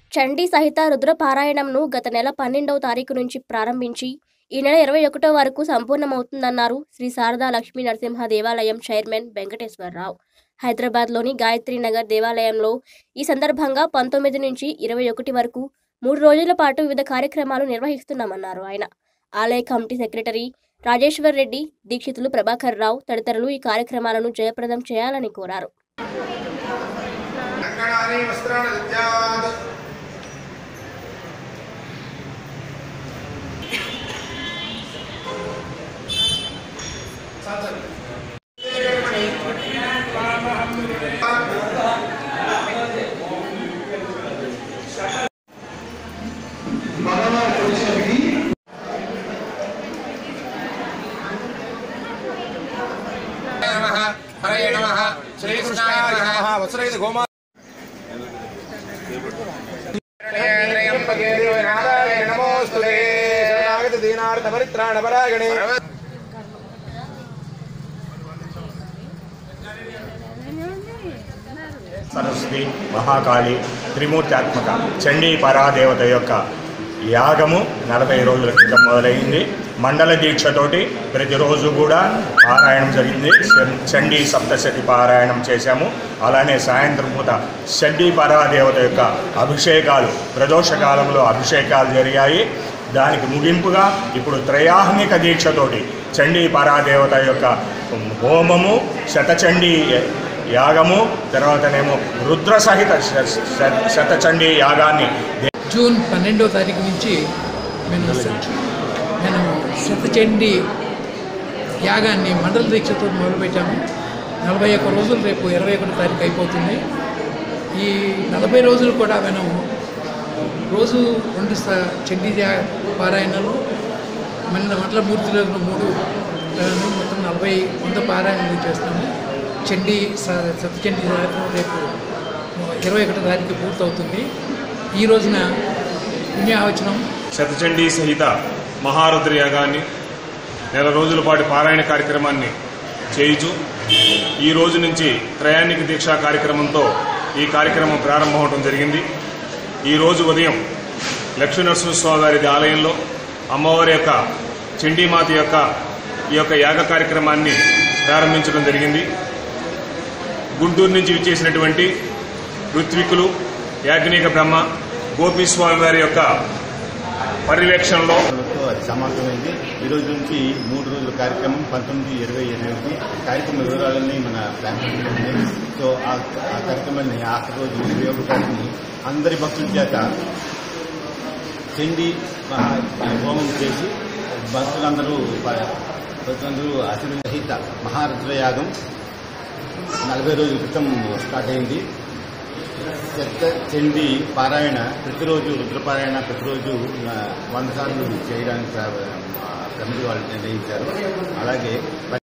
చండీ సహిత రుద్ర పారాయణంను గత నెల పన్నెండవ తారీఖు నుంచి ప్రారంభించి ఈ నెల ఇరవై ఒకటో వరకు సంపూర్ణమవుతుందన్నారు శ్రీ శారదా లక్ష్మీ నరసింహ దేవాలయం చైర్మన్ వెంకటేశ్వరరావు హైదరాబాద్లోని గాయత్రి నగర్ దేవాలయంలో ఈ సందర్భంగా పంతొమ్మిది నుంచి ఇరవై ఒకటి వరకు మూడు రోజుల పాటు వివిధ కార్యక్రమాలు నిర్వహిస్తున్నామన్నారు ఆయన ఆలయ కమిటీ సెక్రటరీ రాజేశ్వర్ రెడ్డి దీక్షితులు ప్రభాకర్ రావు తదితరులు ఈ కార్యక్రమాలను జయప్రదం చేయాలని కోరారు కంకణాని వస్త్రాన్ని దద్యాత్ నమః హరే నమః శ్రీకృష్ణాయ నమః వత్సరైత గోమా నమోస్తుతే శరణాగత దీనార్థ పరిత్రాణ పరాయణే సరస్వతి మహాకాళి త్రిమూర్త్యాత్మక చండీ పరాదేవత యొక్క యాగము నలభై రోజుల క్రితం మొదలైంది మండల దీక్షతోటి ప్రతిరోజు కూడా పారాయణం జరిగింది చం- చండీ సప్తశతి పారాయణం చేశాము అలానే సాయంత్రం పూట చండీ పరాదేవత యొక్క అభిషేకాలు ప్రదోష కాలంలో అభిషేకాలు జరిగాయి దానికి ముగింపుగా ఇప్పుడు త్రయాహ్నిక దీక్షతోటి చండీ పరాదేవత యొక్క హోమము శతచండీ యాగము తర్వాతనేమో రుద్ర సహిత శ- శ- శతచండీ యాగాన్ని దే- జూన్ పన్నెండో తారీఖు నుంచి మేము నేను శతచండి యాగాన్ని మండల దీక్షతో మొదలుపెట్టాము నలభై ఒక్క రోజులు రేపు ఇరవై ఒకటో తారీఖు అయిపోతుంది ఈ నలభై రోజులు కూడా మనం రోజు రెండు స- చండీ జా- పారాయణలు మళ్ళీ మండల మూర్తిలో మూడులను మొత్తం నలభై వంద పారాయణలు చేస్తాము చండీ స- సత్యచండీ కార్యక్రమం రేపు ఇరవై ఒకటో తారీఖు పూర్తవుతుంది ఈ రోజున పుణ్యావచనం శతచండీ సహిత మహారుద్ర యాగాన్ని నెల రోజుల పాటు పారాయణ కార్యక్రమాన్ని చేయుచు ఈ రోజు నుంచి త్రయాణిక దీక్షా కార్యక్రమంతో ఈ కార్యక్రమం ప్రారంభం అవడం జరిగింది ఈ రోజు ఉదయం లక్ష్మీ నరసింహస్వామి వారి ఆలయంలో అమ్మవారి యొక్క చండీమాత యొక్క ఈ యొక్క యాగ కార్యక్రమాన్ని ప్రారంభించడం జరిగింది గుంటూరు నుంచి విచ్చేసినటువంటి ఋత్వికులు యాజ్ఞిక బ్రహ్మ గోపీస్వామి వారి యొక్క పర్యవేక్షణలో తో అది సమాప్తమైంది ఈ రోజు నుంచి మూడు రోజుల కార్యక్రమం పంతొమ్మిది ఇరవై ఇరవై ఒకటి కార్యక్రమ వివరాలన్నీ మన ప్లాన్లో ఉన్నాయి సో ఆ ఆ కార్యక్రమాన్ని ఆఖరి రోజు ఇరవై ఒకటి తారీఖుని అందరి భక్తుల చేత చెండి మహా హోమం చేసి భక్తులందరూ ప- భక్తులందరూ అసహిత మహారుద్రయాగం నలభై రోజుల క్రితం స్టార్ట్ అయింది చెత్త చెండి పారాయణ ప్రతిరోజు రుద్రపారాయణ ప్రతిరోజు ఆ, వంద సార్లు చేయడానికి ఆ, కమిటీ వాళ్ళు నిర్ణయించారు అలాగే